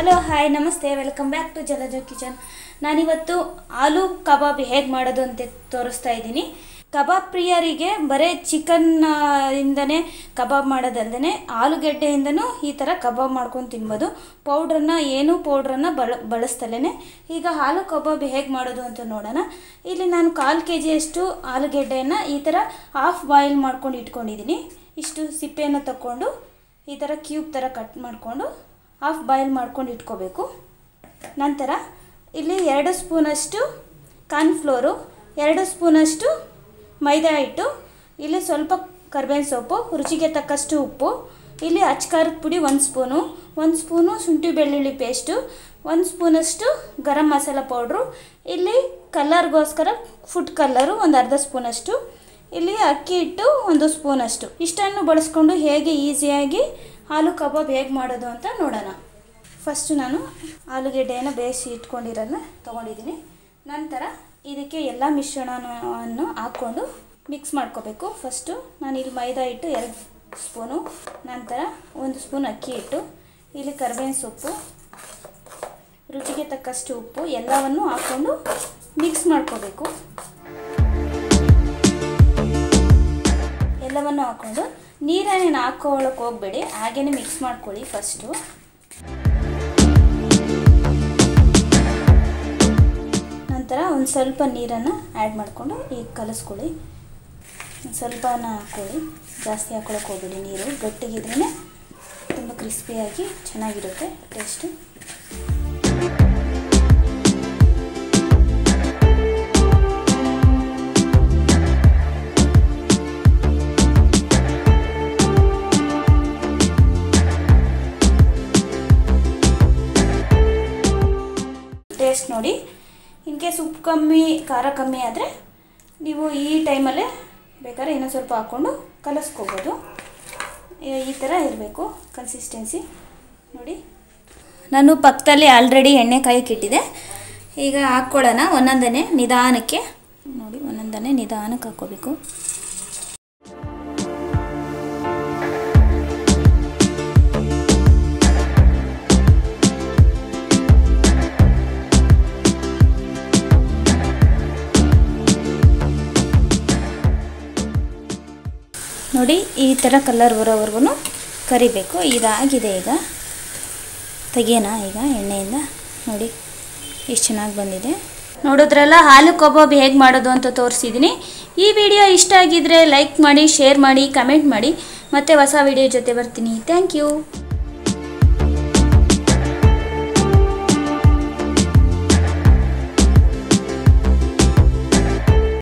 hello hi ನಮಸ್ತೆ welcome back to Jalaja kitchen ನಾನಿವತ್ತು ಆಲೂ ಕಬಾಬ್ ಹೇಗೆ ಮಾಡೋದು ಅಂತ ತೋರಿಸ್ತಾ ಇದ್ದೀನಿ ಕಬಾಬ್ ಪ್ರಿಯರಿಗೆ ಬರೀ ಚಿಕನ್ ಇಂದನೇ ಕಬಾಬ್ ಮಾಡೋದಲ್ಲದೆ ಆಲೂಗೆಡ್ಡೆಯಿಂದನೂ ಈ ಥರ ಕಬಾಬ್ ಮಾಡ್ಕೊಂಡು ತಿನ್ಬೋದು ಪೌಡ್ರನ್ನ ಏನು ಪೌಡ್ರನ್ನ ಬಳ ಬಳಸ್ತಲೇ ಈಗ ಆಲೂ ಕಬಾಬ್ ಹೇಗೆ ಮಾಡೋದು ಅಂತ ನೋಡೋಣ ಇಲ್ಲಿ ನಾನು ಕಾಲು ಕೆ ಜಿಯಷ್ಟು ಆಲೂಗೆಡ್ಡೆಯನ್ನು ಈ ಥರ ಹಾಫ್ ಬಾಯ್ಲ್ ಮಾಡ್ಕೊಂಡು ಇಟ್ಕೊಂಡಿದ್ದೀನಿ ಇಷ್ಟು ಸಿಪ್ಪೆಯನ್ನು ತಗೊಂಡು ಈ ಥರ ಕ್ಯೂಬ್ ಥರ ಕಟ್ ಮಾಡಿಕೊಂಡು ಹಾಫ್ ಬಾಯ್ಲ್ ಮಾಡ್ಕೊಂಡು ಇಟ್ಕೋಬೇಕು ನಂತರ ಇಲ್ಲಿ ಎರಡು ಸ್ಪೂನಷ್ಟು ಕಾರ್ನ್ಫ್ಲೋರು ಎರಡು ಸ್ಪೂನಷ್ಟು ಮೈದಾ ಹಿಟ್ಟು ಇಲ್ಲಿ ಸ್ವಲ್ಪ ಕರ್ಬೇವಿನ ಸೊಪ್ಪು ರುಚಿಗೆ ತಕ್ಕಷ್ಟು ಉಪ್ಪು ಇಲ್ಲಿ ಅಚ್ಕಾರದ ಪುಡಿ ಒಂದು ಸ್ಪೂನು ಒಂದು ಸ್ಪೂನು ಶುಂಠಿ ಬೆಳ್ಳುಳ್ಳಿ ಪೇಸ್ಟು ಒಂದು ಸ್ಪೂನಷ್ಟು ಗರಂ ಮಸಾಲ ಪೌಡ್ರು ಇಲ್ಲಿ ಕಲರ್ಗೋಸ್ಕರ ಫುಡ್ ಕಲ್ಲರು ಒಂದು ಅರ್ಧ ಸ್ಪೂನಷ್ಟು ಇಲ್ಲಿ ಅಕ್ಕಿ ಹಿಟ್ಟು ಒಂದು ಸ್ಪೂನಷ್ಟು ಇಷ್ಟನ್ನು ಬಳಸ್ಕೊಂಡು ಹೇಗೆ ಈಸಿಯಾಗಿ ಆಲೂ ಕಬಾಬ್ ಹೇಗೆ ಮಾಡೋದು ಅಂತ ನೋಡೋಣ ಫಸ್ಟು ನಾನು ಆಲೂಗೆಡ್ಡೆಯನ್ನು ಬೇಯಿಸಿ ಇಟ್ಕೊಂಡಿರೋದನ್ನ ತೊಗೊಂಡಿದ್ದೀನಿ ನಂತರ ಇದಕ್ಕೆ ಎಲ್ಲ ಮಿಶ್ರಣವನ್ನು ಹಾಕ್ಕೊಂಡು ಮಿಕ್ಸ್ ಮಾಡ್ಕೋಬೇಕು ಫಸ್ಟು ನಾನು ಇಲ್ಲಿ ಮೈದಾ ಹಿಟ್ಟು ಎರಡು ಸ್ಪೂನು ನಂತರ ಒಂದು ಸ್ಪೂನ್ ಅಕ್ಕಿ ಹಿಟ್ಟು ಇಲ್ಲಿ ಕರಿಬೇವಿನ ಸೊಪ್ಪು ರುಚಿಗೆ ತಕ್ಕಷ್ಟು ಉಪ್ಪು ಎಲ್ಲವನ್ನು ಹಾಕ್ಕೊಂಡು ಮಿಕ್ಸ್ ಮಾಡ್ಕೋಬೇಕು ಎಲ್ಲವನ್ನು ಹಾಕ್ಕೊಂಡು ನೀರನ್ನೇನು ಹಾಕೊಳ್ಳೋಕೆ ಹೋಗಬೇಡಿ ಹಾಗೇ ಮಿಕ್ಸ್ ಮಾಡ್ಕೊಳ್ಳಿ ಫಸ್ಟು ನಂತರ ಒಂದು ಸ್ವಲ್ಪ ನೀರನ್ನು ಆ್ಯಡ್ ಮಾಡಿಕೊಂಡು ಈಗ ಕಲಿಸ್ಕೊಳ್ಳಿ ಒಂದು ಸ್ವಲ್ಪನ ಹಾಕ್ಕೊಳ್ಳಿ ಜಾಸ್ತಿ ಹಾಕ್ಕೊಳಕ್ಕೆ ಹೋಗಬೇಡಿ ನೀರು ಗಟ್ಟಿಗಿದ್ರೇ ತುಂಬ ಕ್ರಿಸ್ಪಿಯಾಗಿ ಚೆನ್ನಾಗಿರುತ್ತೆ ಟೇಸ್ಟು ಟೇಸ್ಟ್ ನೋಡಿ ಇನ್ ಕೇಸ್ ಉಪ್ಪು ಕಮ್ಮಿ ಖಾರ ಕಮ್ಮಿ ಆದರೆ ನೀವು ಈ ಟೈಮಲ್ಲೇ ಬೇಕಾದ್ರೆ ಇನ್ನೂ ಸ್ವಲ್ಪ ಹಾಕ್ಕೊಂಡು ಕಲಿಸ್ಕೋಬೋದು ಈ- ಈ ಥರ ಇರಬೇಕು ಕನ್ಸಿಸ್ಟೆನ್ಸಿ ನೋಡಿ ನಾನು ಪಕ್ಕದಲ್ಲಿ ಆಲ್ರೆಡಿ ಎಣ್ಣೆ ಕಾಯಕ್ಕಿಟ್ಟಿದೆ ಈಗ ಹಾಕ್ಕೊಳ್ಳೋಣ ಒಂದೊಂದನೇ ನಿಧಾನಕ್ಕೆ ನೋಡಿ ಒಂದೊಂದನೇ ನಿಧಾನಕ್ಕೆ ಹಾಕ್ಕೋಬೇಕು ನೋಡಿ ಈ ಥರ ಕಲರ್ ಬರೋವರೆಗೂ ಕರಿಬೇಕು ಇದಾಗಿದೆ ಈಗ ತೆಗಿಯೋಣ ಈಗ ಎಣ್ಣೆಯಿಂದ ನೋಡಿ ಎಷ್ಟು ಚೆನ್ನಾಗಿ ಬಂದಿದೆ ನೋಡಿದ್ರಲ್ಲ ಹಾಲು ಕಬಾಬ್ ಹೇಗೆ ಮಾಡೋದು ಅಂತ ತೋರಿಸಿದ್ದೀನಿ ಈ ವಿಡಿಯೋ ಇಷ್ಟ ಆಗಿದ್ರೆ ಲೈಕ್ ಮಾಡಿ ಶೇರ್ ಮಾಡಿ ಕಮೆಂಟ್ ಮಾಡಿ ಮತ್ತೆ ಹೊಸ ವಿಡಿಯೋ ಜೊತೆ ಬರ್ತೀನಿ ಥ್ಯಾಂಕ್ ಯು